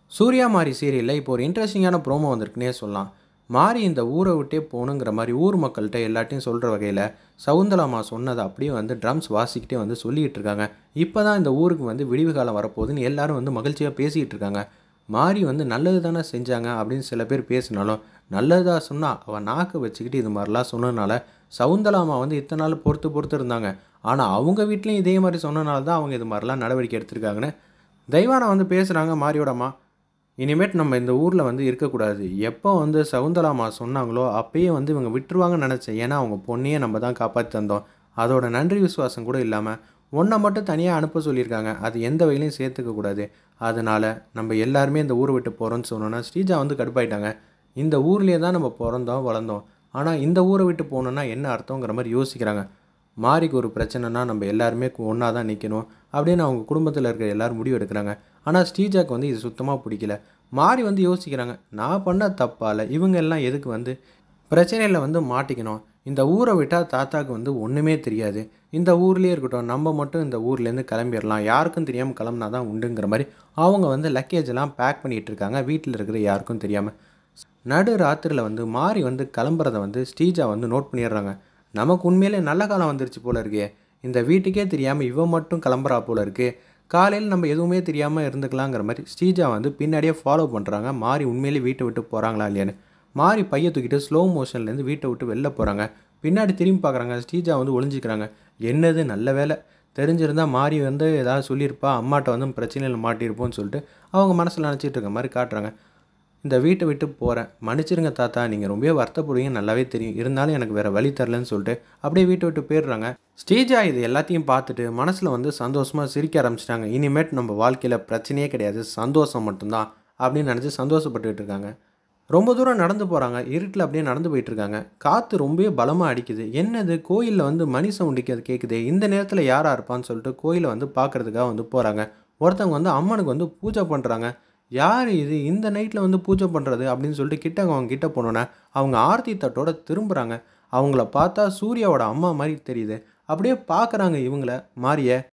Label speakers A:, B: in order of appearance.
A: சூர்யா மாரி சீரியலில் இப்போ ஒரு இன்ட்ரெஸ்டிங்கான ப்ரோமோ வந்திருக்குன்னே சொல்லலாம் மாறி இந்த ஊரை விட்டே போகணுங்கிற மாதிரி ஊர் மக்கள்கிட்ட எல்லாத்தையும் சொல்கிற வகையில் சவுந்தலாமா சொன்னதை அப்படியே வந்து ட்ரம்ஸ் வாசிக்கிட்டே வந்து சொல்லிக்கிட்டு இருக்காங்க இப்போ தான் இந்த ஊருக்கு வந்து விடிவு காலம் வரப்போகுதுன்னு எல்லாரும் வந்து மகிழ்ச்சியாக பேசிக்கிட்டு இருக்காங்க மாறி வந்து நல்லது தானே செஞ்சாங்க அப்படின்னு சில பேர் பேசினாலும் நல்லதாக சொன்னால் அவள் நாக்கை வச்சுக்கிட்டு இது மாதிரிலாம் சொன்னதுனால சவுந்தலாமா வந்து இத்தனை நாள் பொறுத்து பொறுத்து இருந்தாங்க ஆனால் அவங்க வீட்லேயும் இதே மாதிரி சொன்னனால தான் அவங்க இது மாதிரிலாம் நடவடிக்கை எடுத்திருக்காங்கன்னு தெய்வானா வந்து பேசுகிறாங்க மாரியோடம்மா இனிமேட் நம்ம இந்த ஊரில் வந்து இருக்கக்கூடாது எப்போ வந்து சவுந்தலாமா சொன்னாங்களோ அப்பயே வந்து இவங்க விட்டுருவாங்கன்னு நினச்சேன் ஏன்னா அவங்க பொண்ணையே நம்ம தான் காப்பாற்றி தந்தோம் அதோட நன்றி விசுவாசம் கூட இல்லாமல் ஒன்றை மட்டும் தனியாக அனுப்ப சொல்லியிருக்காங்க அது எந்த வகையிலையும் சேர்த்துக்க கூடாது அதனால் நம்ம எல்லாருமே இந்த ஊரை விட்டு போகிறோன்னு சொன்னோன்னா ஸ்ரீஜா வந்து கடுப்பாயிட்டாங்க இந்த ஊர்லேயே தான் நம்ம பிறந்தோம் வளர்ந்தோம் ஆனால் இந்த ஊரை விட்டு போகணுன்னா என்ன அர்த்தங்கிற மாதிரி யோசிக்கிறாங்க மாரிக்கு ஒரு பிரச்சனைனா நம்ம எல்லாருமே ஒன்றா தான் நிற்கணும் அப்படின்னு அவங்க குடும்பத்தில் இருக்கிற எல்லாரும் முடிவு எடுக்கிறாங்க ஆனால் ஸ்ரீஜாக்கு வந்து இது சுத்தமாக பிடிக்கல மாறி வந்து யோசிக்கிறாங்க நான் பண்ண தப்பால் இவங்க எல்லாம் எதுக்கு வந்து பிரச்சனையில் வந்து மாட்டிக்கணும் இந்த ஊரை விட்டால் தாத்தாக்கு வந்து ஒன்றுமே தெரியாது இந்த ஊர்லேயே இருக்கட்டும் நம்ம மட்டும் இந்த ஊர்லேருந்து கிளம்பிடலாம் யாருக்கும் தெரியாமல் கிளம்புனா தான் உண்டுங்கிற மாதிரி அவங்க வந்து லக்கேஜ் எல்லாம் பேக் பண்ணிகிட்டு இருக்காங்க வீட்டில் இருக்கிற யாருக்கும் தெரியாமல் நடு ராத்திரியில் வந்து மாறி வந்து கிளம்புறத வந்து ஸ்ரீஜா வந்து நோட் பண்ணிடுறாங்க நமக்கு உண்மையிலே நல்ல காலம் வந்துருச்சு போல இருக்கே இந்த வீட்டுக்கே தெரியாமல் இவன் மட்டும் கிளம்புறா போல இருக்கு காலையில் நம்ம எதுவுமே தெரியாமல் இருந்துக்கலாங்கிற மாதிரி ஸ்ரீஜா வந்து பின்னாடியே ஃபாலோ பண்ணுறாங்க மாறி உண்மையிலே வீட்டை விட்டு போகிறாங்களா இல்லையான்னு மாறி பைய தூக்கிட்டு ஸ்லோ மோஷன்லேருந்து வீட்டை விட்டு வெளில போகிறாங்க பின்னாடி திரும்பி பார்க்குறாங்க ஸ்ரீஜா வந்து ஒளிஞ்சிக்கிறாங்க என்னது நல்ல வேலை தெரிஞ்சிருந்தா மாறி வந்து ஏதாவது சொல்லியிருப்பா அம்மாட்ட வந்து பிரச்சனையில் மாட்டியிருப்போம்னு சொல்லிட்டு அவங்க மனசில் நினச்சிட்டு இருக்க மாதிரி காட்டுறாங்க இந்த வீட்டை விட்டு போகிறேன் மன்னிச்சிருங்க தாத்தா நீங்கள் ரொம்ப வருத்தப்படுவீங்க நல்லாவே தெரியும் இருந்தாலும் எனக்கு வேறு வழி தரலன்னு சொல்லிட்டு அப்படியே வீட்டை விட்டு போயிடுறாங்க ஸ்ரீஜா இது எல்லாத்தையும் பார்த்துட்டு மனசில் வந்து சந்தோஷமாக சிரிக்க ஆரம்பிச்சிட்டாங்க இனிமேட் நம்ம வாழ்க்கையில் பிரச்சனையே கிடையாது சந்தோஷம் மட்டும்தான் அப்படின்னு நினச்சி சந்தோஷப்பட்டுக்கிட்டு இருக்காங்க ரொம்ப தூரம் நடந்து போகிறாங்க இருட்டில் அப்படியே நடந்து போயிட்டு இருக்காங்க காற்று ரொம்பவே பலமாக அடிக்குது என்னது கோயிலில் வந்து மணி சவுண்ட் அது கேட்குது இந்த நேரத்தில் யாராக இருப்பான்னு சொல்லிட்டு கோயிலை வந்து பார்க்குறதுக்காக வந்து போகிறாங்க ஒருத்தவங்க வந்து அம்மனுக்கு வந்து பூஜை பண்ணுறாங்க யார் இது இந்த நைட்டில் வந்து பூஜை பண்ணுறது அப்படின்னு சொல்லிட்டு கிட்ட அவங்க கிட்ட போனோன்னே அவங்க ஆர்த்தி தட்டோட திரும்புகிறாங்க அவங்கள பார்த்தா சூர்யாவோட அம்மா மாதிரி தெரியுது அப்படியே பார்க்குறாங்க இவங்கள மாறிய